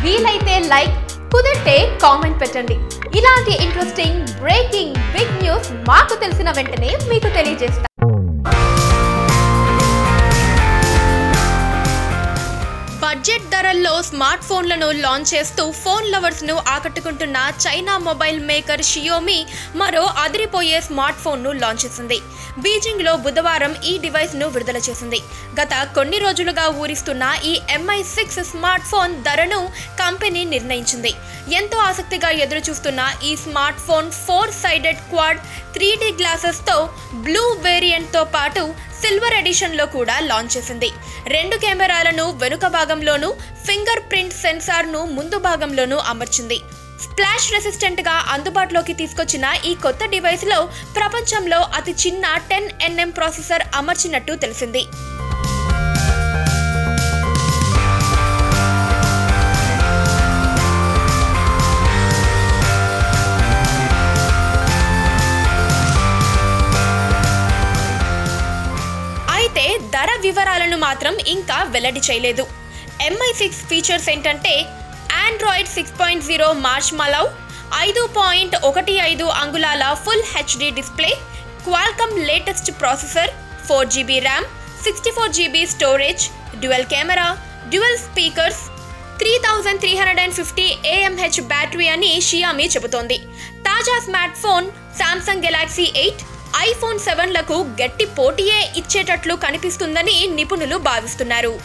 వీలైతే లైక్ కుదిరితే కామెంట్ పెట్టండి ఇలాంటి ఇంట్రెస్టింగ్ బ్రేకింగ్ బిగ్ న్యూస్ మాకు తెలిసిన వెంటనే మీకు తెలియజేస్తాం బడ్జెట్ ధరల్లో స్మార్ట్ ఫోన్లను లాంచ్ చేస్తూ ఫోన్ లవర్స్ ను ఆకట్టుకుంటున్న చైనా మొబైల్ మేకర్ షియోమి మరో అదిరిపోయే స్మార్ట్ ఫోన్ ను లాంచ్ చేసింది బీజింగ్ లో బుధవారం ఈ డివైస్ ను విడుదల చేసింది గత కొన్ని రోజులుగా ఊరిస్తున్న ఈ ఎంఐ సిక్స్ స్మార్ట్ ఫోన్ ధరను కంపెనీ నిర్ణయించింది ఎంతో ఆసక్తిగా ఎదురు చూస్తున్న ఈ smart phone four sided quad three D glasses తో బ్లూ వేరియంట్ తో పాటు సిల్వర్ ఎడిషన్ లో కూడా లాంచ్ చేసింది రెండు కెమెరాలను వెనుక భాగంలోనూ ఫింగర్ ప్రింట్ సెన్సార్ ను ముందు భాగంలోనూ అమర్చింది స్ప్లాష్ రెసిస్టెంట్ గా అందుబాటులోకి తీసుకొచ్చిన ఈ కొత్త డివైస్ లో ప్రపంచంలో అతి చిన్న టెన్ ఎన్ఎం ప్రాసెసర్ అమర్చినట్టు తెలిసింది అయితే ధర వివరాలను మాత్రం ఇంకా వెల్లడి చేయలేదు ఎంఐ సిక్స్ ఫీచర్స్ ఏంటంటే Android six point zero marshmallow ఐదు పాయింట్ ఒకటి ఐదు అంగుళాల full HD display Qualcomm latest processor four GB RAM sixty four GB storage dual camera dual speakers three thousand three hundred and fifty mAh battery అని Xiaomi చెబుతోంది తాజా smart phone Samsung Galaxy eight iPhone సెవెన్లకు గట్టి పోటీయే ఇచ్చేటట్లు కనిపిస్తుందని నిపుణులు భావిస్తున్నారు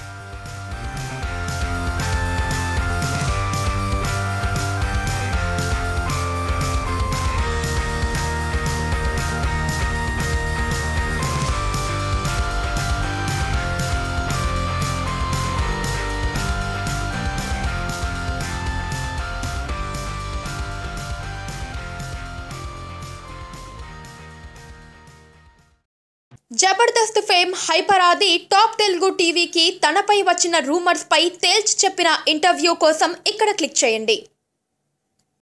Jabardasth fame hyper Aadi top Telugu టీవీకి తనపై వచ్చిన రూమర్స్ పై తేల్చి చెప్పిన ఇంటర్వ్యూ కోసం ఇక్కడ క్లిక్ చేయండి